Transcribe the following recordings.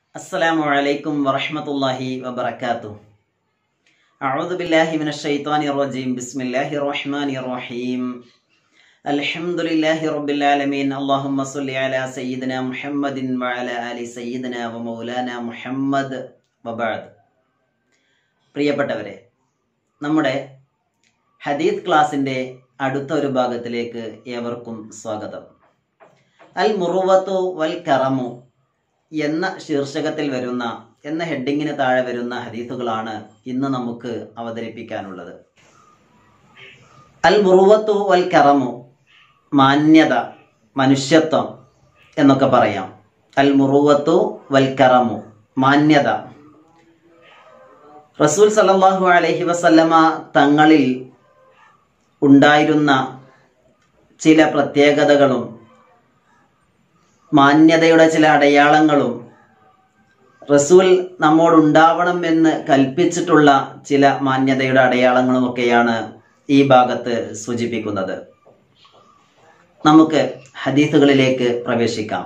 السلام عليكم ورحمة الله وبركاته أعوذ بالله من الشيطان الرجيم بسم الله الرحمن الرحيم الحمد لله رب العالمين اللهم صل على سيدنا محمد وعلى آل سيدنا ومولانا محمد وبعد പ്രിയപ്പെട്ടവരെ നമ്മുടെ ഹദീദ് ക്ലാസിൻ്റെ അടുത്ത ഒരു ഭാഗത്തിലേക്ക് ഏവർക്കും സ്വാഗതം അൽ മുറുവത്തു വൽ കറമു എന്ന ശീർഷകത്തിൽ വരുന്ന എന്ന ഹെഡിങ്ങിന് താഴെ വരുന്ന ഹദീസുകളാണ് ഇന്ന് നമുക്ക് അവതരിപ്പിക്കാനുള്ളത് അൽ മുറുവത്തു വൽ കറമു മാന്യത മനുഷ്യത്വം എന്നൊക്കെ പറയാം അൽ മുറുവത്തു വൽ കറമു മാന്യത റസൂൽ സല്ലല്ലാഹു അലൈഹി വസല്ലമ തങ്ങളിൽ ഉണ്ടായിരുന്ന ചില പ്രത്യേകതകളും മാന്യതയുടെ ചില അടയാളങ്ങളും റസൂൽ നമ്മോടുണ്ടാവണം എന്ന് കൽപ്പിച്ചിട്ടുള്ള ചില മാന്യതയുടെ അടയാളങ്ങളും ഒക്കെയാണ് ഈ ഭാഗത്ത് സൂചിപ്പിക്കുന്നത് നമുക്ക് ഹദീസുകളിലേക്ക് പ്രവേശിക്കാം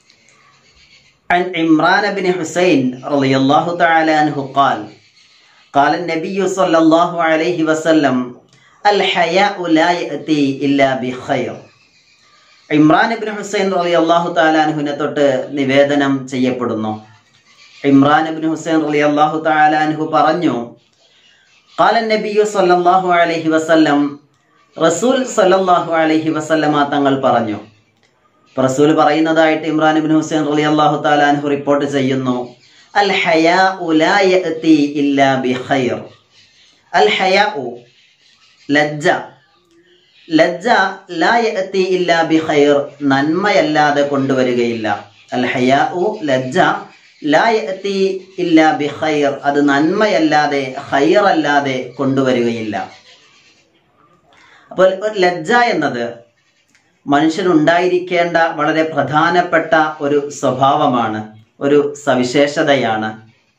عن عمران بن حسين رضي الله تعالى عنه قال قال النبي صلى الله عليه وسلم الحياء لا يأتي إلا بخير ഇമ്രാൻ ഇബ്നു ഹുസൈൻ റലി അള്ളാഹു താലാൻഹുവിനെ തൊട്ട് നിവേദനം ചെയ്യപ്പെടുന്നു ഇമ്രാൻ ഇബ്നു ഹുസൈൻ റലി അള്ളാഹു താലാൻഹു പറഞ്ഞു قال النبي صلى الله عليه وسلم റസൂൽ സല്ലല്ലാഹു അലൈഹി വസല്ലമ തങ്ങൾ പറഞ്ഞു റസൂൽ പറയുന്നതായിട്ട് ഇമ്രാൻ ഇബ്നു ഹുസൈൻ റലി അള്ളാഹു താലാൻഹു റിപ്പോർട്ട് ചെയ്യുന്നു അൽ ഹയാഉ ലാ യഅതി ഇല്ലാ ബിഖൈർ അൽ ഹയാഉ ലജ്ജ ലജ്ജ ലാ യഅതി ഇല്ലാ ബിഖൈർ നന്മയല്ലാതെ കൊണ്ടുവരികയില്ല അൽ ഹയാഉ ലജ്ജ ലാ യഅതി ഇല്ലാ ബിഖൈർ അത് നന്മയല്ലാതെ ഖൈറല്ലാതെ കൊണ്ടുവരികയില്ല അപ്പോൾ ഒരു ലജ്ജ എന്നത് മനുഷ്യനുണ്ടായിരിക്കേണ്ട വളരെ പ്രധാനപ്പെട്ട ഒരു സ്വഭാവമാണ് ഒരു സവിശേഷതയാണ്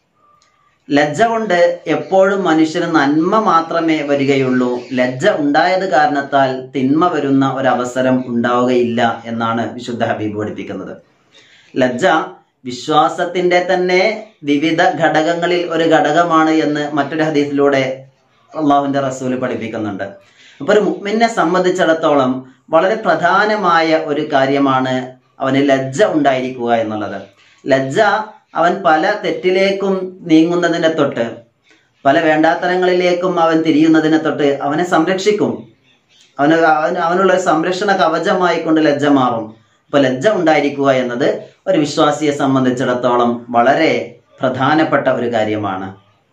ലജ്ജ കൊണ്ട് എപ്പോഴും മനുഷ്യന് നന്മ മാത്രമേ വരികയുള്ളൂ ലജ്ജ ഉണ്ടായത് കാരണത്താൽ തിന്മ വരുന്ന ഒരവസരം ഉണ്ടാവുകയില്ല എന്നാണ് വിശുദ്ധ ഹബീബ് പഠിപ്പിക്കുന്നത് ലജ്ജ വിശ്വാസത്തിന്റെ തന്നെ വിവിധ ഘടകങ്ങളിൽ ഒരു ഘടകമാണ് എന്ന് മറ്റൊരു ഹദീസിലൂടെ അള്ളാഹുവിന്റെ റസൂല് പഠിപ്പിക്കുന്നുണ്ട് അപ്പൊ ഒരു മുഗ്മിനെ സംബന്ധിച്ചിടത്തോളം വളരെ പ്രധാനമായ ഒരു കാര്യമാണ് അവന് ലജ്ജ ഉണ്ടായിരിക്കുക എന്നുള്ളത് ലജ്ജ അവൻ പല തെറ്റിലേക്കും നീങ്ങുന്നതിനെ തൊട്ട് പല വേണ്ടാത്തരങ്ങളിലേക്കും അവൻ തിരിയുന്നതിനെ തൊട്ട് അവനെ സംരക്ഷിക്കും അവന് അവന് അവനുള്ള ഒരു സംരക്ഷണ കവചമായി കൊണ്ട് ലജ്ജ മാറും അപ്പൊ ലജ്ജ ഉണ്ടായിരിക്കുക എന്നത് ഒരു വിശ്വാസിയെ സംബന്ധിച്ചിടത്തോളം വളരെ പ്രധാനപ്പെട്ട ഒരു കാര്യമാണ്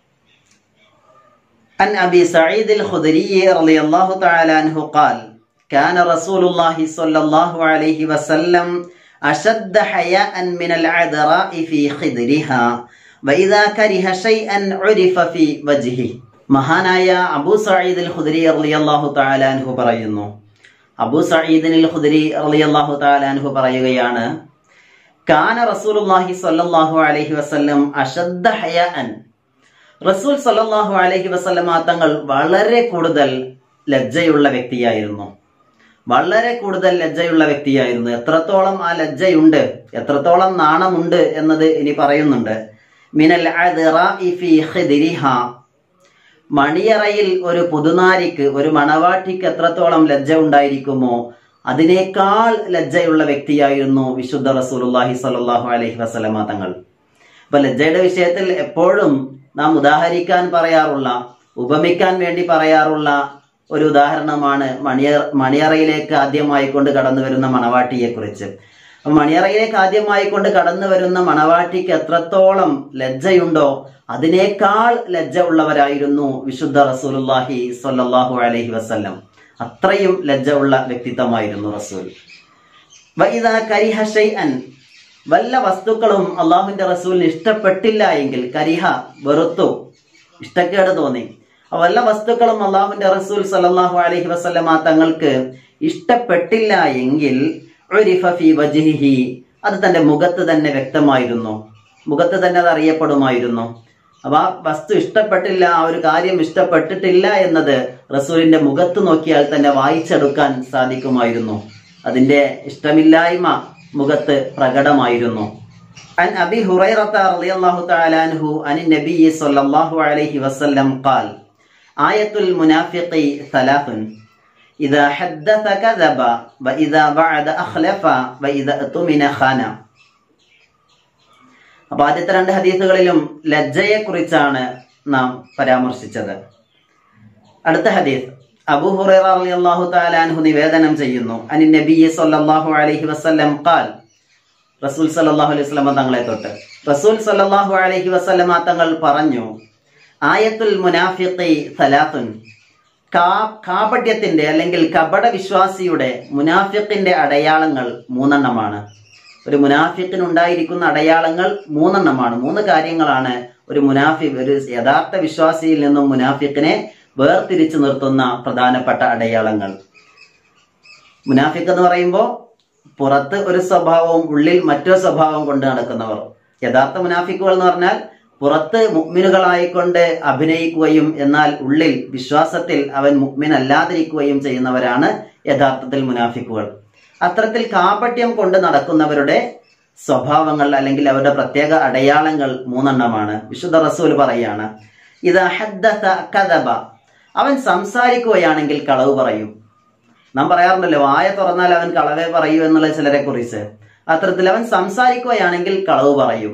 عن أبي سعيد الخدري رضي الله تعالى عنه قال كان رسول الله صلى الله عليه وسلم أشد حياء من العذراء في خدرها وإذا كره شيئا عرف في وجهه മഹാനായ അബൂ സഈദ് അൽ ഖുദരി റളിയല്ലാഹു തആല അൻഹു പറയുന്നു അബൂ സഈദ് അൽ ഖുദരി റളിയല്ലാഹു തആല അൻഹു പറയുകയാണ് കാന റസൂലുള്ളാഹി സ്വല്ലല്ലാഹു അലൈഹി വസല്ലം അശദ്ദ ഹയാഅൻ റസൂൽ സല്ലല്ലാഹു അലൈഹി വസല്ലമ തങ്ങൾ വളരെ കൂടുതൽ ലജ്ജയുള്ള വ്യക്തിയായിരുന്നു വളരെ കൂടുതൽ ലജ്ജയുള്ള വ്യക്തിയായിരുന്നു എത്രത്തോളം ആ ലജ്ജയുണ്ട് എത്രത്തോളം നാണമുണ്ട് എന്നത് ഇനി പറയുന്നുണ്ട് മിനൽ ഫി ഖിദ്രിഹ മണിയറയിൽ ഒരു പുതുനാരിക്ക് ഒരു മണവാട്ടിക്ക് എത്രത്തോളം ലജ്ജ ഉണ്ടായിരിക്കുമോ അതിനേക്കാൾ ലജ്ജയുള്ള വ്യക്തിയായിരുന്നു വിശുദ്ധ റസൂലുള്ളാഹി സ്വല്ലല്ലാഹു അലൈഹി വസല്ലമ തങ്ങൾ അപ്പൊ ലജ്ജയുടെ വിഷയത്തിൽ എപ്പോഴും നാം ഉദാഹരിക്കാൻ പറയാറുള്ള ഉപമിക്കാൻ വേണ്ടി പറയാറുള്ള ഒരു ഉദാഹരണമാണ് മണിയ മണിയറയിലേക്ക് ആദ്യമായി കൊണ്ട് കടന്നു വരുന്ന മണവാട്ടിയെ കുറിച്ച് മണിയറയിലേക്ക് ആദ്യമായി കൊണ്ട് കടന്നു വരുന്ന മണവാട്ടിക്ക് എത്രത്തോളം ലജ്ജയുണ്ടോ അതിനേക്കാൾ ലജ്ജ ഉള്ളവരായിരുന്നു വിശുദ്ധ റസൂലുല്ലാഹി സ്വല്ലല്ലാഹു അലൈഹി വസല്ലം അത്രയും ലജ്ജ ഉള്ള വ്യക്തിത്വമായിരുന്നു റസൂൽ വല്ല വസ്തുക്കളും അള്ളാഹുവിന്റെ റസൂലിന് ഇഷ്ടപ്പെട്ടില്ല എങ്കിൽ കരിഹ വെറുത്തു ഇഷ്ടക്കേട് തോന്നി വല്ല വസ്തുക്കളും അള്ളാഹുവിന്റെ റസൂൽ സല്ലല്ലാഹു അലൈഹി വസല്ലമ തങ്ങൾക്ക് ഇഷ്ടപ്പെട്ടില്ല എങ്കിൽ അത് തന്റെ മുഖത്ത് തന്നെ വ്യക്തമായിരുന്നു മുഖത്ത് തന്നെ അത് അറിയപ്പെടുമായിരുന്നു അപ്പൊ ആ വസ്തു ഇഷ്ടപ്പെട്ടില്ല ആ ഒരു കാര്യം ഇഷ്ടപ്പെട്ടിട്ടില്ല എന്നത് റസൂലിന്റെ മുഖത്ത് നോക്കിയാൽ തന്നെ വായിച്ചെടുക്കാൻ സാധിക്കുമായിരുന്നു അതിന്റെ ഇഷ്ടമില്ലായ്മ മുഖത്ത് പ്രകടമായിരുന്നു عن أبي هريرة رضي الله تعالى عنه عن النبي صلى الله عليه وسلم قال آية المنافق ثلاث إذا حدث كذب وإذا بعد أخلف وإذا اؤتمن خان അപ്പൊ ആദ്യത്തെ രണ്ട് ഹദീസുകളിലും ലജ്ജയെ കുറിച്ചാണ് നാം പരാമർശിച്ചത് അടുത്ത ഹദീസ് അബൂ ഹുറൈറ റളിയല്ലാഹു തആല അൻഹു നിവേദനം ചെയ്യുന്നു അനി നബി സല്ലല്ലാഹു അലൈഹി വസല്ലം ഖാൽ റസൂൽ സല്ലല്ലാഹു അലൈഹി വസല്ലമ തങ്ങളെ തൊട്ട് റസൂൽ സല്ലല്ലാഹു അലൈഹി വസല്ലമ തങ്ങൾ പറഞ്ഞു ആയത്തുൽ മുനാഫിഖി സലാത്തുൻ കാ കാപട്യത്തിന്റെ അല്ലെങ്കിൽ കപട വിശ്വാസിയുടെ മുനാഫിഖിന്റെ അടയാളങ്ങൾ മൂന്നെണ്ണമാണ് ഒരു മുനാഫിഖിന് ഉണ്ടായിരിക്കുന്ന അടയാളങ്ങൾ മൂന്നെണ്ണമാണ് മൂന്ന് കാര്യങ്ങളാണ് ഒരു മുനാഫി ഒരു യഥാർത്ഥ വിശ്വാസിയിൽ നിന്നും മുനാഫിഖിനെ വേർതിരിച്ചു നിർത്തുന്ന പ്രധാനപ്പെട്ട അടയാളങ്ങൾ മുനാഫിഖ് എന്ന് പറയുമ്പോൾ പുറത്ത് ഒരു സ്വഭാവവും ഉള്ളിൽ മറ്റൊരു സ്വഭാവം കൊണ്ട് നടക്കുന്നവർ യഥാർത്ഥ മുനാഫിക്കുകൾ എന്ന് പറഞ്ഞാൽ പുറത്ത് മുഗ്മിനുകളായിക്കൊണ്ട് അഭിനയിക്കുകയും എന്നാൽ ഉള്ളിൽ വിശ്വാസത്തിൽ അവൻ മുഗ്മിൻ അല്ലാതിരിക്കുകയും ചെയ്യുന്നവരാണ് യഥാർത്ഥത്തിൽ മുനാഫിക്കുകൾ അത്തരത്തിൽ കാപട്യം കൊണ്ട് നടക്കുന്നവരുടെ സ്വഭാവങ്ങൾ അല്ലെങ്കിൽ അവരുടെ പ്രത്യേക അടയാളങ്ങൾ മൂന്നെണ്ണമാണ് വിശുദ്ധ റസൂൽ പറയാണ് ഇത് കഥബ അവൻ സംസാരിക്കുകയാണെങ്കിൽ കളവ് പറയും നാം പറയാറുണ്ടല്ലോ വായ തുറന്നാൽ അവൻ കളവേ പറയൂ എന്നുള്ള ചിലരെ കുറിച്ച് അത്തരത്തിൽ അവൻ സംസാരിക്കുകയാണെങ്കിൽ കളവ് പറയും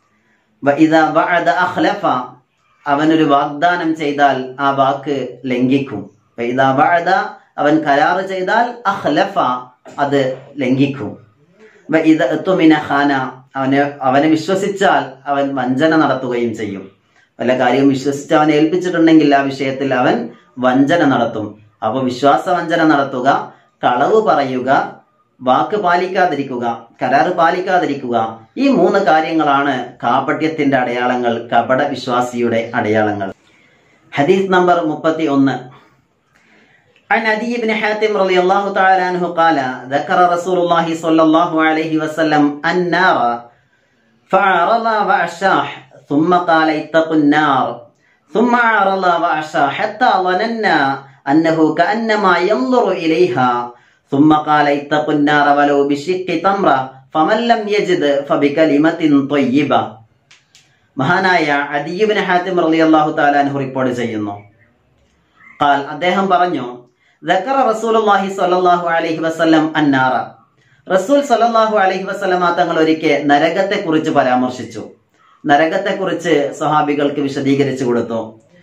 അവനൊരു വാഗ്ദാനം ചെയ്താൽ ആ വാക്ക് ലംഘിക്കും അവൻ കരാറ് ചെയ്താൽ അഹ്ലഫ അത് ലംഘിക്കും ഖാന അവനെ അവനെ വിശ്വസിച്ചാൽ അവൻ വഞ്ചന നടത്തുകയും ചെയ്യും വല്ല കാര്യവും വിശ്വസിച്ച് അവനെ ഏൽപ്പിച്ചിട്ടുണ്ടെങ്കിൽ ആ വിഷയത്തിൽ അവൻ വഞ്ചന നടത്തും അപ്പൊ വിശ്വാസ വഞ്ചന നടത്തുക കളവ് പറയുക വാക്ക് പാലിക്കാതിരിക്കുക കരാറ് പാലിക്കാതിരിക്കുക ഈ മൂന്ന് കാര്യങ്ങളാണ് കാപട്യത്തിന്റെ അടയാളങ്ങൾ കപട വിശ്വാസിയുടെ അടയാളങ്ങൾ ഹദീസ് നമ്പർ മുപ്പത്തി ഒന്ന് عن عدي بن حاتم رضي الله تعالى عنه قال ذكر رسول الله صلى الله عليه وسلم النار فعرض وأشاح ثم قال اتقوا النار ثم عرض وأشاح حتى ظننا أنه كأنما ينظر إليها ثم قال اتقوا النار ولو بشق تمرة فمن لم يجد فبكلمة طيبة മഹാനായ അദീബിന് ഹാത്തിം റളിയല്ലാഹു തആല അൻഹു റിപ്പോർട്ട് ചെയ്യുന്നു ഖാൽ അദ്ദേഹം പറഞ്ഞു ദക്കറ റസൂലുള്ളാഹി സ്വല്ലല്ലാഹു അലൈഹി വസല്ലം അന്നാറ റസൂൽ സ്വല്ലല്ലാഹു അലൈഹി വസല്ലമ തങ്ങൾ ഒരിക്കൽ നരകത്തെ കുറിച്ച് പരാമർശിച്ചു നരകത്തെ കുറിച്ച് സ്വഹാബികൾക്ക് വിശദീകരിച്ചു കൊടുത്തു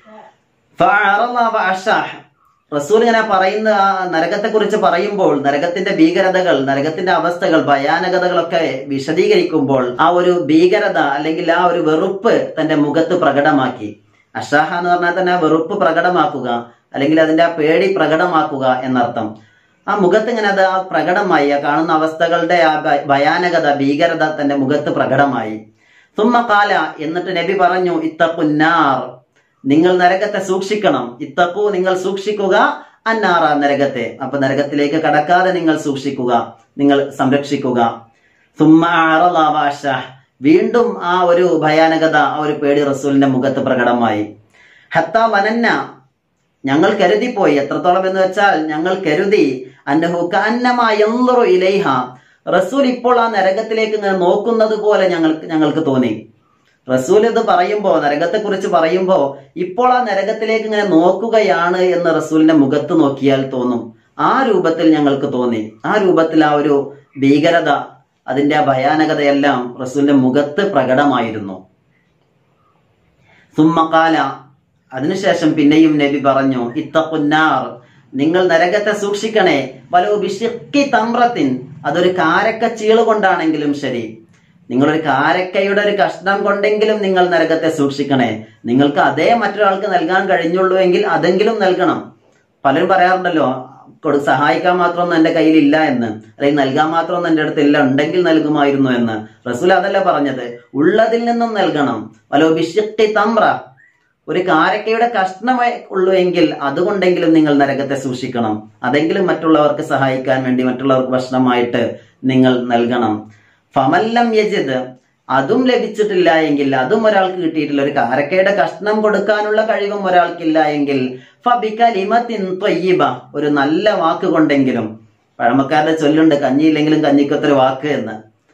റസൂൽ ഇങ്ങനെ പറയുന്ന ആ നരകത്തെ കുറിച്ച് പറയുമ്പോൾ നരകത്തിന്റെ ഭീകരതകൾ നരകത്തിന്റെ അവസ്ഥകൾ ഭയാനകതകളൊക്കെ വിശദീകരിക്കുമ്പോൾ ആ ഒരു ഭീകരത അല്ലെങ്കിൽ ആ ഒരു വെറുപ്പ് തന്റെ മുഖത്ത് പ്രകടമാക്കി അഷാഹ എന്ന് പറഞ്ഞാൽ തന്നെ വെറുപ്പ് പ്രകടമാക്കുക അല്ലെങ്കിൽ അതിന്റെ ആ പേടി പ്രകടമാക്കുക എന്നർത്ഥം ആ മുഖത്ത് ഇങ്ങനെ അത് ആ പ്രകടമായി ആ കാണുന്ന അവസ്ഥകളുടെ ആ ഭയാനകത ഭീകരത തന്റെ മുഖത്ത് പ്രകടമായി തുമ്മക്കാല എന്നിട്ട് നബി പറഞ്ഞു ഇത്തക്കുന്നാർ നിങ്ങൾ നരകത്തെ സൂക്ഷിക്കണം ഇത്തക്കു നിങ്ങൾ സൂക്ഷിക്കുക അന്നാറ നരകത്തെ അപ്പൊ നരകത്തിലേക്ക് കടക്കാതെ നിങ്ങൾ സൂക്ഷിക്കുക നിങ്ങൾ സംരക്ഷിക്കുക തുമ്മ വീണ്ടും ആ ഒരു ഭയാനകത ആ ഒരു പേടി റസൂലിന്റെ മുഖത്ത് പ്രകടമായി ഹത്ത വനന്ന ഞങ്ങൾ കരുതിപ്പോയി എത്രത്തോളം എന്ന് വെച്ചാൽ ഞങ്ങൾ കരുതി അന്നഹു ഇലൈഹ റസൂൽ ഇപ്പോൾ ആ നരകത്തിലേക്ക് ഇങ്ങനെ നോക്കുന്നത് പോലെ ഞങ്ങൾക്ക് ഞങ്ങൾക്ക് തോന്നി റസൂൽ ഇത് പറയുമ്പോ നരകത്തെ കുറിച്ച് പറയുമ്പോ ഇപ്പോൾ ആ നരകത്തിലേക്ക് ഇങ്ങനെ നോക്കുകയാണ് എന്ന് റസൂലിന്റെ മുഖത്ത് നോക്കിയാൽ തോന്നും ആ രൂപത്തിൽ ഞങ്ങൾക്ക് തോന്നി ആ രൂപത്തിൽ ആ ഒരു ഭീകരത അതിന്റെ ആ ഭയാനകതയെല്ലാം റസൂലിന്റെ മുഖത്ത് പ്രകടമായിരുന്നു സുമ്മക്കാല അതിനുശേഷം പിന്നെയും നബി പറഞ്ഞു ഇത്തപ്പുന്നാർ നിങ്ങൾ നരകത്തെ സൂക്ഷിക്കണേ വലോ ബിഷിക്കി തമ്രത്തിൻ അതൊരു കാരക്ക ചീള് കൊണ്ടാണെങ്കിലും ശരി നിങ്ങളൊരു കാരക്കയുടെ ഒരു കഷ്ണം കൊണ്ടെങ്കിലും നിങ്ങൾ നരകത്തെ സൂക്ഷിക്കണേ നിങ്ങൾക്ക് അതേ മറ്റൊരാൾക്ക് നൽകാൻ കഴിഞ്ഞുള്ളൂ എങ്കിൽ അതെങ്കിലും നൽകണം പലരും പറയാറുണ്ടല്ലോ കൊടു സഹായിക്കാൻ മാത്രമൊന്നും എന്റെ കയ്യിൽ ഇല്ല എന്ന് അല്ലെങ്കിൽ നൽകാൻ മാത്രമൊന്നും എന്റെ അടുത്ത് ഇല്ല ഉണ്ടെങ്കിൽ നൽകുമായിരുന്നു എന്ന് റസൂൽ അതല്ല പറഞ്ഞത് ഉള്ളതിൽ നിന്നും നൽകണം വലോ ബിഷിക്കി തമ്ര ഒരു കാരക്കയുടെ കഷ്ണമേ ഉള്ളൂ എങ്കിൽ അതുകൊണ്ടെങ്കിലും നിങ്ങൾ നരകത്തെ സൂക്ഷിക്കണം അതെങ്കിലും മറ്റുള്ളവർക്ക് സഹായിക്കാൻ വേണ്ടി മറ്റുള്ളവർക്ക് ഭക്ഷണമായിട്ട് നിങ്ങൾ നൽകണം ഫമല്ലം യജിദ് അതും ലഭിച്ചിട്ടില്ല എങ്കിൽ അതും ഒരാൾക്ക് കിട്ടിയിട്ടില്ല ഒരു കാരക്കയുടെ കഷ്ണം കൊടുക്കാനുള്ള കഴിവും ഒരാൾക്കില്ല എങ്കിൽ ഫബിക്കലിമത്തിൻ ത്വയ്യിബ ഒരു നല്ല വാക്ക് കൊണ്ടെങ്കിലും പഴമക്കാരുടെ ചൊല്ലുണ്ട് കഞ്ഞിയില്ലെങ്കിലും കഞ്ഞിക്കൊത്തൊരു വാക്ക് എന്ന്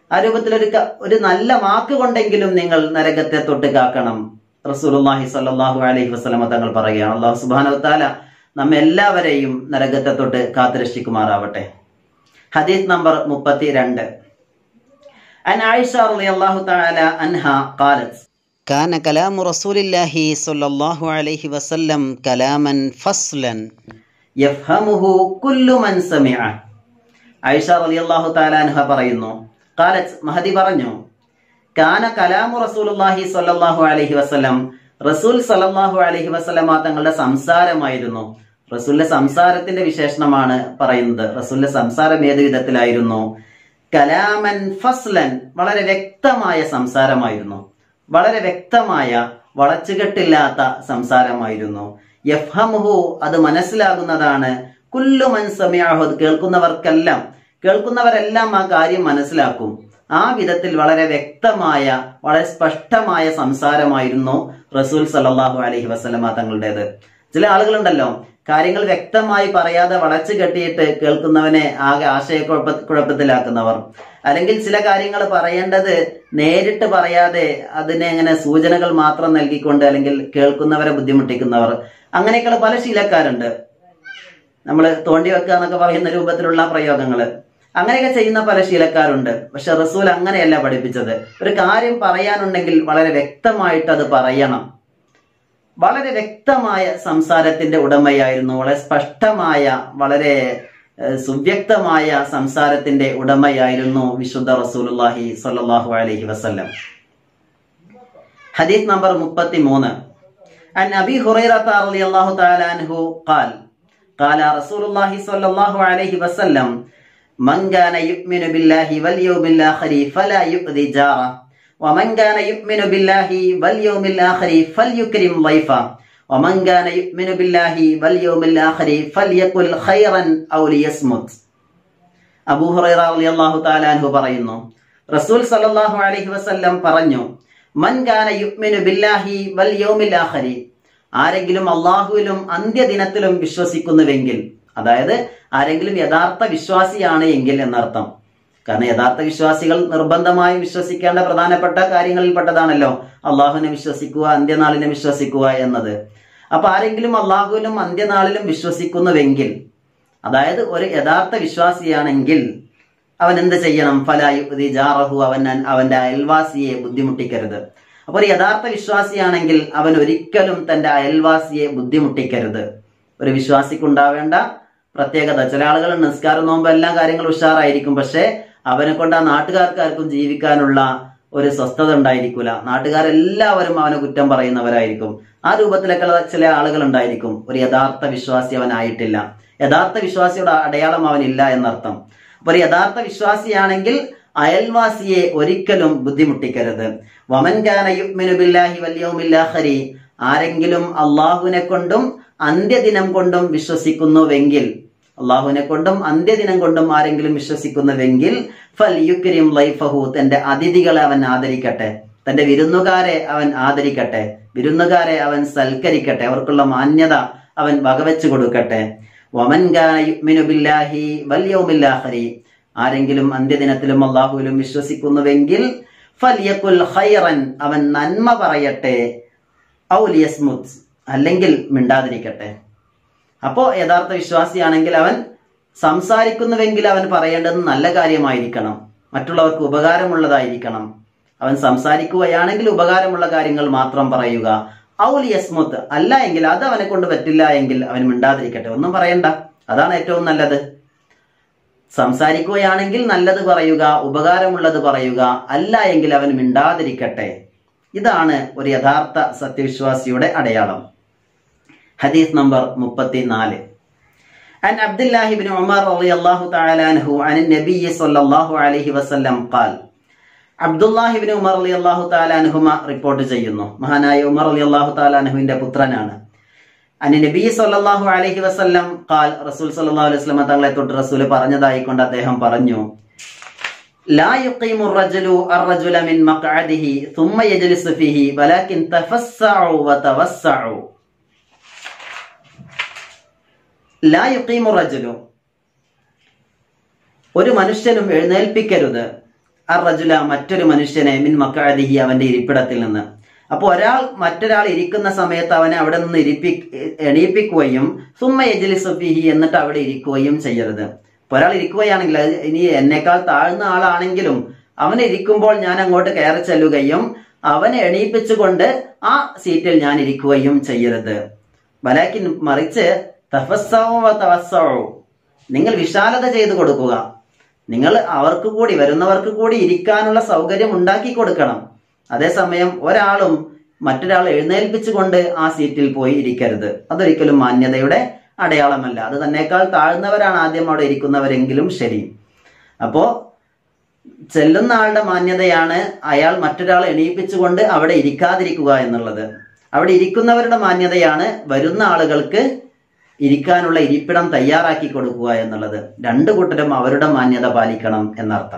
ആ രൂപത്തിൽ ഒരു ക- ഒരു നല്ല വാക്ക് കൊണ്ടെങ്കിലും നിങ്ങൾ നരകത്തെ തൊട്ട് കാക്കണം റസൂലുള്ളാഹി സ്വല്ലല്ലാഹു അലൈഹി വസല്ലമ തങ്ങൾ പറയുകയാണ് അള്ളാഹു സുബ്ഹാനഹു വതആല നമ്മെ എല്ലാവരെയും നരകത്തെ തൊട്ട് കാത്തുരക്ഷിക്കുമാറാവട്ടെ ഹദീസ് നമ്പർ മുപ്പത്തിരണ്ട് عن عائشة رضي الله تعالى عنها قالت كان كلام رسول الله صلى الله عليه وسلم كلاما فصلا يفهمه كل من سمعه ഐഷ റളിയല്ലാഹു തആല അൻഹ പറയുന്നു ഖാലത്ത് മഹദി പറഞ്ഞു കാന കലാമു റസൂലുള്ളാഹി സ്വല്ലല്ലാഹു അലൈഹി വസല്ലം റസൂൽ സല്ലല്ലാഹു അലൈഹി വസല്ലമ തങ്ങളുടെ സംസാരമായിരുന്നു റസൂലിന്റെ സംസാരത്തിന്റെ വിശേഷണമാണ് പറയുന്നത് റസൂലിന്റെ സംസാരം ഏത് വിധത്തിലായിരുന്നു കലാമൻ ഫസ്ലൻ വളരെ വ്യക്തമായ സംസാരമായിരുന്നു വളരെ വ്യക്തമായ വളച്ചുകെട്ടില്ലാത്ത സംസാരമായിരുന്നു യഫ്ഹമുഹു അത് മനസ്സിലാകുന്നതാണ് കുല്ലു മൻ സമയാഹു അത് കേൾക്കുന്നവർക്കെല്ലാം കേൾക്കുന്നവരെല്ലാം ആ കാര്യം മനസ്സിലാക്കും ആ വിധത്തിൽ വളരെ വ്യക്തമായ വളരെ സ്പഷ്ടമായ സംസാരമായിരുന്നു റസൂൽ സല്ലല്ലാഹു അലൈഹി വസല്ലമ തങ്ങളുടേത് ചില ആളുകളുണ്ടല്ലോ കാര്യങ്ങൾ വ്യക്തമായി പറയാതെ വളച്ചു കെട്ടിയിട്ട് കേൾക്കുന്നവനെ ആകെ ആശയക്കുഴപ്പ കുഴപ്പത്തിലാക്കുന്നവർ അല്ലെങ്കിൽ ചില കാര്യങ്ങൾ പറയേണ്ടത് നേരിട്ട് പറയാതെ അതിനെ അങ്ങനെ സൂചനകൾ മാത്രം നൽകിക്കൊണ്ട് അല്ലെങ്കിൽ കേൾക്കുന്നവരെ ബുദ്ധിമുട്ടിക്കുന്നവർ അങ്ങനെയൊക്കെയുള്ള പല ശീലക്കാരുണ്ട് നമ്മൾ തോണ്ടി വെക്കുക എന്നൊക്കെ പറയുന്ന രൂപത്തിലുള്ള പ്രയോഗങ്ങൾ അങ്ങനെയൊക്കെ ചെയ്യുന്ന പല ശീലക്കാരുണ്ട് പക്ഷെ റസൂൽ അങ്ങനെയല്ല പഠിപ്പിച്ചത് ഒരു കാര്യം പറയാനുണ്ടെങ്കിൽ വളരെ വ്യക്തമായിട്ട് അത് പറയണം വളരെ വ്യക്തമായ സംസാരത്തിന്റെ ഉടമയായിരുന്നു വളരെ സ്പഷ്ടമായ വളരെ ഏഹ്, സുവ്യക്തമായ സംസാരത്തിന്റെ ഉടമയായിരുന്നു വിശുദ്ധ റസൂലുള്ളാഹി സ്വല്ലല്ലാഹു അലൈഹി വസല്ലം ഹദീസ് നമ്പർ മുപ്പത്തി മൂന്ന് عن أبي هريرة رضي الله تعالى عنه قال قال رسول الله صلى الله عليه وسلم من كان يؤمن بالله واليوم الآخر فلا يؤذي جاره ومن كان يؤمن بالله واليوم الآخر فليكرم ضيفه ومن كان يؤمن بالله واليوم الآخر فليقل خيرا أو ليصمت അബൂ ഹുറൈറ റളിയല്ലാഹു തആല അൻഹു പറയുന്നു റസൂൽ സല്ലല്ലാഹു അലൈഹി വസല്ലം പറഞ്ഞു മൻ കാന യുഅ്മിനു ബില്ലാഹി വൽ യൗമിൽ ആഖിരി ആരെങ്കിലും അള്ളാഹുവിലും അന്ത്യദിനത്തിലും വിശ്വസിക്കുന്നുവെങ്കിൽ അതായത് ആരെങ്കിലും യഥാർത്ഥ വിശ്വാസിയാണ് എങ്കിൽ എന്നർത്ഥം കാരണം യഥാർത്ഥ വിശ്വാസികൾ നിർബന്ധമായും വിശ്വസിക്കേണ്ട പ്രധാനപ്പെട്ട കാര്യങ്ങളിൽപ്പെട്ടതാണല്ലോ അള്ളാഹുവിനെ വിശ്വസിക്കുക അന്ത്യനാളിനെ വിശ്വസിക്കുക എന്നത് അപ്പൊ ആരെങ്കിലും അള്ളാഹുവിലും അന്ത്യനാളിലും വിശ്വസിക്കുന്നുവെങ്കിൽ അതായത് ഒരു യഥാർത്ഥ വിശ്വാസിയാണെങ്കിൽ അവൻ എന്ത് ചെയ്യണം ഫലായുദ്ധി ജാറഹു അവൻ അവന്റെ അയൽവാസിയെ ബുദ്ധിമുട്ടിക്കരുത് അപ്പോൾ ഒരു യഥാർത്ഥ വിശ്വാസിയാണെങ്കിൽ അവൻ ഒരിക്കലും തന്റെ അയൽവാസിയെ ബുദ്ധിമുട്ടിക്കരുത് ഒരു വിശ്വാസിക്കുണ്ടാവേണ്ട പ്രത്യേകത ചില ആളുകൾ നിസ്കാരം നോമ്പ് എല്ലാ കാര്യങ്ങളും ഉഷാറായിരിക്കും പക്ഷെ അവനെ കൊണ്ട് ആ നാട്ടുകാർക്കാർക്കും ജീവിക്കാനുള്ള ഒരു സ്വസ്ഥത ഉണ്ടായിരിക്കില്ല നാട്ടുകാരെല്ലാവരും അവനെ കുറ്റം പറയുന്നവരായിരിക്കും ആ രൂപത്തിലൊക്കെ ചില ആളുകൾ ഉണ്ടായിരിക്കും ഒരു യഥാർത്ഥ വിശ്വാസി അവനായിട്ടില്ല യഥാർത്ഥ വിശ്വാസിയുടെ അടയാളം അവനില്ല എന്നർത്ഥം അപ്പൊ ഒരു യഥാർത്ഥ വിശ്വാസിയാണെങ്കിൽ അയൽവാസിയെ ഒരിക്കലും ബുദ്ധിമുട്ടിക്കരുത് വമൻ കാന യുഅ്മിനു ബില്ലാഹി വൽ യൗമിൽ ആഖിരി ആരെങ്കിലും അള്ളാഹുവിനെ കൊണ്ടും അന്ത്യദിനം കൊണ്ടും വിശ്വസിക്കുന്നുവെങ്കിൽ അള്ളാഹുവിനെ കൊണ്ടും അന്ത്യദിനം കൊണ്ടും ആരെങ്കിലും വിശ്വസിക്കുന്നുവെങ്കിൽ ഫൽ യുക്രിം ലൈഫഹു തന്റെ അതിഥികളെ അവൻ ആദരിക്കട്ടെ തന്റെ വിരുന്നുകാരെ അവൻ ആദരിക്കട്ടെ വിരുന്നുകാരെ അവൻ സൽക്കരിക്കട്ടെ അവർക്കുള്ള മാന്യത അവൻ വകവെച്ചു കൊടുക്കട്ടെ വമൻ കാന യുഅ്മിനു ബില്ലാഹി വൽ യൗമിൽ ആഖിരി ആരെങ്കിലും അന്ത്യദിനത്തിലും അള്ളാഹുവിലും വിശ്വസിക്കുന്നുവെങ്കിൽ ഫലിയക്കുൽ ഖൈറൻ അവൻ നന്മ പറയട്ടെ ഔ ലിയസ്മുത് അല്ലെങ്കിൽ മിണ്ടാതിരിക്കട്ടെ അപ്പോ യഥാർത്ഥ വിശ്വാസിയാണെങ്കിൽ അവൻ സംസാരിക്കുന്നുവെങ്കിൽ അവൻ പറയേണ്ടത് നല്ല കാര്യമായിരിക്കണം മറ്റുള്ളവർക്ക് ഉപകാരമുള്ളതായിരിക്കണം അവൻ സംസാരിക്കുകയാണെങ്കിൽ ഉപകാരമുള്ള കാര്യങ്ങൾ മാത്രം പറയുക ഔൽ യസ്മുത്ത് അല്ല എങ്കിൽ അത് അവനെ കൊണ്ട് പറ്റില്ല എങ്കിൽ അവൻ മിണ്ടാതിരിക്കട്ടെ ഒന്നും പറയണ്ട അതാണ് ഏറ്റവും നല്ലത് സംസാരിക്കുകയാണെങ്കിൽ നല്ലത് പറയുക ഉപകാരമുള്ളത് പറയുക അല്ല എങ്കിൽ അവൻ മിണ്ടാതിരിക്കട്ടെ ഇതാണ് ഒരു യഥാർത്ഥ സത്യവിശ്വാസിയുടെ അടയാളം ഹദീസ് നമ്പർ മുപ്പത്തിനാല് عن عبد الله بن عمر رضي الله تعالى عنه عن النبي صلى الله عليه وسلم قال അബ്ദുല്ലാഹി ബിൻ ഉമർ അലി അള്ളാഹു താലാൻഹുമ റിപ്പോർട്ട് ചെയ്യുന്നു മഹാനായ ഉമർ അലി അള്ളാഹു താലാൻഹുവിന്റെ പുത്രനാണ് അനി നബി സല്ലല്ലാഹു അലൈഹി വസല്ലം ഖാൽ റസൂൽ സല്ലല്ലാഹു അലൈഹി വസല്ലം തങ്ങളെ തൊട്ട് റസൂൽ പറഞ്ഞതായിക്കൊണ്ട് അദ്ദേഹം പറഞ്ഞു لا يقيم الرجل الرجل من مقعده ثم يجلس فيه ولكن تفسعوا وتوسعوا لا يقيم الرجل ഒരു മനുഷ്യനും എഴുന്നേൽപ്പിക്കരുത് അർ റജുല മറ്റൊരു മനുഷ്യനെ മിൻ മക്കാദിഹി അവന്റെ ഇരിപ്പിടത്തിൽ നിന്ന് അപ്പോൾ ഒരാൾ മറ്റൊരാൾ ഇരിക്കുന്ന സമയത്ത് അവനെ അവിടെ നിന്ന് ഇരിപ്പി എണീപ്പിക്കുകയും സുമ്മ യജ്ലി സുഫിഹി എന്നിട്ട് അവിടെ ഇരിക്കുകയും ചെയ്യരുത് ഇപ്പൊ ഒരാൾ ഇരിക്കുകയാണെങ്കിൽ അത് ഇനി എന്നേക്കാൾ താഴ്ന്ന ആളാണെങ്കിലും അവൻ ഇരിക്കുമ്പോൾ ഞാൻ അങ്ങോട്ട് കയറി ചെല്ലുകയും അവനെ എണീപ്പിച്ചുകൊണ്ട് ആ സീറ്റിൽ ഞാൻ ഇരിക്കുകയും ചെയ്യരുത് വലാക്കിൻ മറിച്ച് തഫസ്സവും തവസ്സവും നിങ്ങൾ വിശാലത ചെയ്തു കൊടുക്കുക നിങ്ങൾ അവർക്ക് കൂടി വരുന്നവർക്ക് കൂടി ഇരിക്കാനുള്ള സൗകര്യം ഉണ്ടാക്കി കൊടുക്കണം അതേസമയം ഒരാളും മറ്റൊരാൾ എഴുന്നേൽപ്പിച്ചുകൊണ്ട് ആ സീറ്റിൽ പോയി ഇരിക്കരുത് അതൊരിക്കലും മാന്യതയുടെ അടയാളമല്ല അത് തന്നെക്കാൾ താഴ്ന്നവരാണ് ആദ്യം അവിടെ ഇരിക്കുന്നവരെങ്കിലും ശരി അപ്പോ ചെല്ലുന്ന ആളുടെ മാന്യതയാണ് അയാൾ മറ്റൊരാൾ എണീപ്പിച്ചുകൊണ്ട് അവിടെ ഇരിക്കാതിരിക്കുക എന്നുള്ളത് അവിടെ ഇരിക്കുന്നവരുടെ മാന്യതയാണ് വരുന്ന ആളുകൾക്ക് ഇരിക്കാനുള്ള ഇരിപ്പിടം തയ്യാറാക്കി കൊടുക്കുക എന്നുള്ളത് രണ്ടു കൂട്ടരും അവരുടെ മാന്യത പാലിക്കണം എന്നർത്ഥം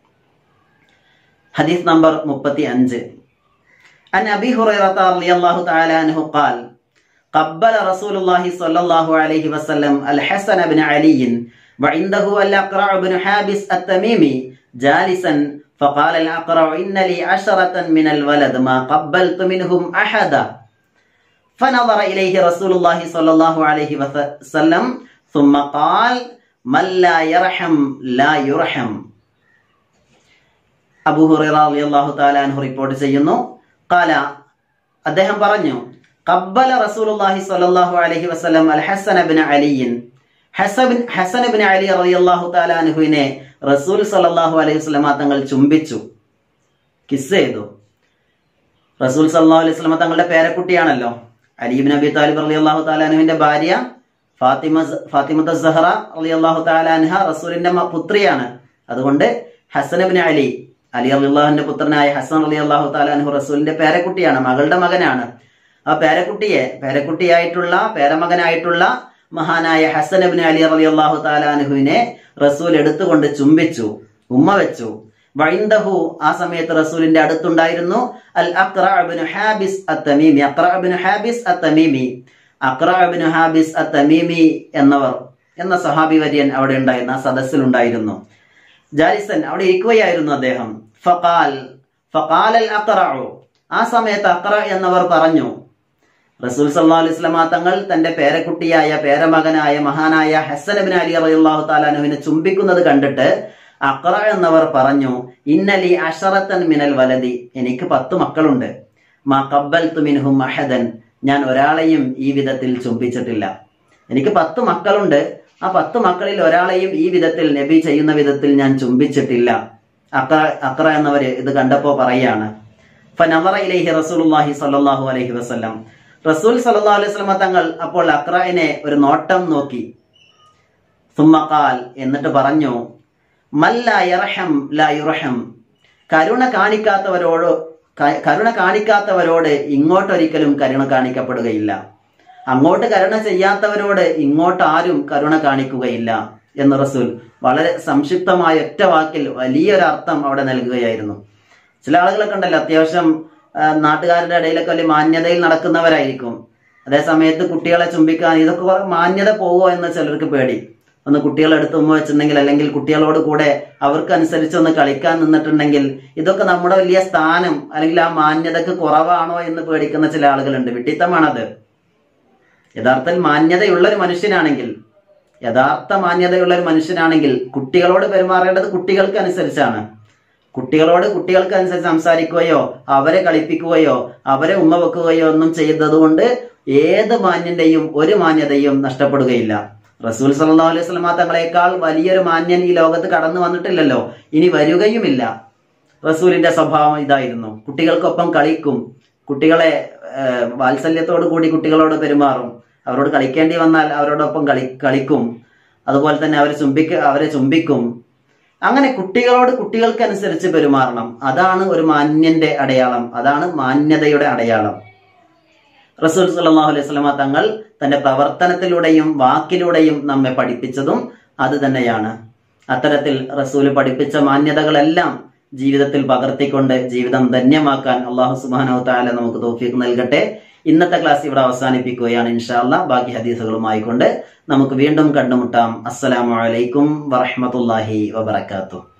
ഹദീസ് നമ്പർ മുപ്പത്തി അഞ്ച് عن أبي هريرة رضي الله تعالى عنه قال قبل رسول الله صلى الله عليه وسلم الحسن بن علي وعنده الأقرع بن حابس التميمي جالسا فقال الأقرع إن لي عشرة من الولد ما قبلت منهم أحدا فنظر إليه رسول الله صلى الله عليه وسلم ثم قال من لا يرحم لا يرحم അബൂ ഹുറൈറ റളിയല്ലാഹു തആല അൻഹു റിപ്പോർട്ട് ചെയ്യുന്നു ഖാല അദ്ദേഹം പറഞ്ഞു ഖബ്ബല റസൂലുള്ളാഹി സ്വല്ലല്ലാഹു അലൈഹി വസല്ലം അൽ ഹസൻ ഇബ്നു അലിയിൻ ഹസബിൻ ഹസൻ ഇബ്നു അലി റളിയല്ലാഹു തആല അൻഹുവിനെ റസൂൽ സ്വല്ലല്ലാഹു അലൈഹി വസല്ലമ തങ്ങൾ ചുംബിച്ചു കിസ് ചെയ്തു റസൂൽ സല്ലല്ലാഹു അലൈഹി വസല്ലമ തങ്ങളുടെ പേരക്കുട്ടിയാണല്ലോ അലി ഇബ്നു അബി താലിബ് റളിയല്ലാഹു തആല അൻഹുവിന്റെ ഭാര്യ ഫാത്തിമ ഫാത്തിമത്ത് സഹറ റളിയല്ലാഹു തആല അൻഹ റസൂലിന്റെ മ- പുത്രിയാണ് അതുകൊണ്ട് ഹസൻ ഇബ്നു അലി അലി അള്ളാഹുവിന്റെ പുത്രനായ ഹസൻ അലി അള്ളാഹു താലാൻഹു റസൂലിന്റെ പേരക്കുട്ടിയാണ് മകളുടെ മകനാണ് ആ പേരക്കുട്ടിയെ പേരക്കുട്ടിയായിട്ടുള്ള പേരമകനായിട്ടുള്ള മഹാനായ ഹസൻ ഇബ്നു അലി അലി അള്ളാഹു താലാൻഹുവിനെ റസൂൽ എടുത്തുകൊണ്ട് ചുംബിച്ചു ഉമ്മ വെച്ചു വൈന്ദഹു ആ സമയത്ത് റസൂലിന്റെ അടുത്തുണ്ടായിരുന്നു al Aqra ibn Habis Attamimi Aqra ibn Habis Attamimi Aqra ibn Habis Attamimi എന്നവർ എന്ന സഹാബി വര്യൻ അവിടെ ഉണ്ടായിരുന്നു ആ സദസ്സിലുണ്ടായിരുന്നു ജാലിസൻ അവിടെ ഇരിക്കുകയായിരുന്നു അദ്ദേഹം ഫഖാൽ ഫഖാൽ അൽ അഖറഉ ആ സമയത്ത് അഖറ എന്നവർ പറഞ്ഞു റസൂൽ സല്ലല്ലാഹു അലൈഹി വസല്ലമ തങ്ങൾ തന്റെ പേരക്കുട്ടിയായ പേരമകനായ മഹാനായ ഹസൻ ഇബ്നു അലി റളിയല്ലാഹു തആലാനുവിനെ ചുംബിക്കുന്നത് കണ്ടിട്ട് അഖറ എന്നവർ പറഞ്ഞു ഇന്നലി അഷറത്തൻ മിനൽ വലതി എനിക്ക് പത്ത് മക്കളുണ്ട് മാ ഖബ്ബൽതു മിൻഹും അഹദൻ ഞാൻ ഒരാളെയും ഈ വിധത്തിൽ ചുംബിച്ചിട്ടില്ല എനിക്ക് പത്ത് മക്കളുണ്ട് ആ പത്ത് മക്കളിൽ ഒരാളെയും ഈ വിധത്തിൽ നബി ചെയ്യുന്ന വിധത്തിൽ ഞാൻ ചുംബിച്ചിട്ടില്ല അക്ര അക്ര എന്നവര് ഇത് കണ്ടപ്പോ പറയാണ് ഫനവറ ഇലൈഹി റസൂലുള്ളാഹി സ്വല്ലല്ലാഹു അലൈഹി വസല്ലം റസൂൽ സല്ലല്ലാഹു അലൈഹി വസല്ലം തങ്ങൾ അപ്പോൾ അക്രയിനെ ഒരു നോട്ടം നോക്കി സുമ്മക്കാൽ എന്നിട്ട് പറഞ്ഞു മല്ല യർഹം ലാ യുർഹം കരുണ കാണിക്കാത്തവരോട് ക- കരുണ കാണിക്കാത്തവരോട് ഇങ്ങോട്ടൊരിക്കലും കരുണ കാണിക്കപ്പെടുകയില്ല അങ്ങോട്ട് കരുണ ചെയ്യാത്തവരോട് ഇങ്ങോട്ട് ആരും കരുണ കാണിക്കുകയില്ല എന്ന് റസൂൽ വളരെ സംക്ഷിപ്തമായ ഒറ്റ വാക്കിൽ വലിയൊരു അർത്ഥം അവിടെ നൽകുകയായിരുന്നു ചില ആളുകളൊക്കെ ഉണ്ടല്ലോ അത്യാവശ്യം ആ, നാട്ടുകാരുടെ ഇടയിലൊക്കെ വലിയ മാന്യതയിൽ നടക്കുന്നവരായിരിക്കും അതേ സമയത്ത് കുട്ടികളെ ചുംബിക്കാൻ ഇതൊക്കെ കുറെ മാന്യത പോവോ എന്ന് ചിലർക്ക് പേടി ഒന്ന് കുട്ടികളെ എടുത്ത് ഉമ്മ വെച്ചിട്ടുണ്ടെങ്കിൽ അല്ലെങ്കിൽ കുട്ടികളോട് കൂടെ അവർക്ക് ഒന്ന് കളിക്കാൻ നിന്നിട്ടുണ്ടെങ്കിൽ ഇതൊക്കെ നമ്മുടെ വലിയ സ്ഥാനം അല്ലെങ്കിൽ ആ മാന്യതക്ക് കുറവാണോ എന്ന് പേടിക്കുന്ന ചില ആളുകളുണ്ട് വിഡിത്തമാണത് യഥാർത്ഥത്തിൽ മാന്യതയുള്ള ഒരു മനുഷ്യനാണെങ്കിൽ യഥാർത്ഥ മാന്യതയുള്ള ഒരു മനുഷ്യനാണെങ്കിൽ കുട്ടികളോട് പെരുമാറേണ്ടത് കുട്ടികൾക്ക് അനുസരിച്ചാണ് കുട്ടികളോട് കുട്ടികൾക്ക് അനുസരിച്ച് സംസാരിക്കുകയോ അവരെ കളിപ്പിക്കുകയോ അവരെ ഉമ്മ വെക്കുകയോ ഒന്നും ചെയ്തതുകൊണ്ട് ഏത് മാന്യന്റെയും ഒരു മാന്യതയും നഷ്ടപ്പെടുകയില്ല റസൂൽ സല്ലല്ലാഹു അലൈഹി വസല്ലമ തങ്ങളെക്കാൾ വലിയൊരു മാന്യൻ ഈ ലോകത്ത് കടന്നു വന്നിട്ടില്ലല്ലോ ഇനി വരികയുമില്ല റസൂലിന്റെ സ്വഭാവം ഇതായിരുന്നു കുട്ടികൾക്കൊപ്പം കളിക്കും കുട്ടികളെ ഏഹ്, വാത്സല്യത്തോടു കൂടി കുട്ടികളോട് പെരുമാറും അവരോട് കളിക്കേണ്ടി വന്നാൽ അവരോടൊപ്പം കളി കളിക്കും അതുപോലെ തന്നെ അവരെ ചുംബിക്ക അവരെ ചുംബിക്കും അങ്ങനെ കുട്ടികളോട് കുട്ടികൾക്കനുസരിച്ച് പെരുമാറണം അതാണ് ഒരു മാന്യന്റെ അടയാളം അതാണ് മാന്യതയുടെ അടയാളം റസൂൽ സല്ലല്ലാഹു അലൈഹി വസല്ലമ തങ്ങൾ തന്റെ പ്രവർത്തനത്തിലൂടെയും വാക്കിലൂടെയും നമ്മെ പഠിപ്പിച്ചതും അത് തന്നെയാണ് അത്തരത്തിൽ റസൂൽ പഠിപ്പിച്ച മാന്യതകളെല്ലാം ജീവിതത്തിൽ പകർത്തിക്കൊണ്ട് ജീവിതം ധന്യമാക്കാൻ അള്ളാഹു സുബ്ഹാനഹു തആല നമുക്ക് തൗഫീഖ് നൽകട്ടെ ഇന്നത്തെ ക്ലാസ് ഇവിടെ അവസാനിപ്പിക്കുകയാണ് ഇൻഷാല്ല ബാക്കി ഹദീസുകളുമായി കൊണ്ട് നമുക്ക് വീണ്ടും കണ്ടുമുട്ടാം അസ്സലാമു അലൈക്കും വറഹ്മത്തുള്ളാഹി വബറകാതുഹു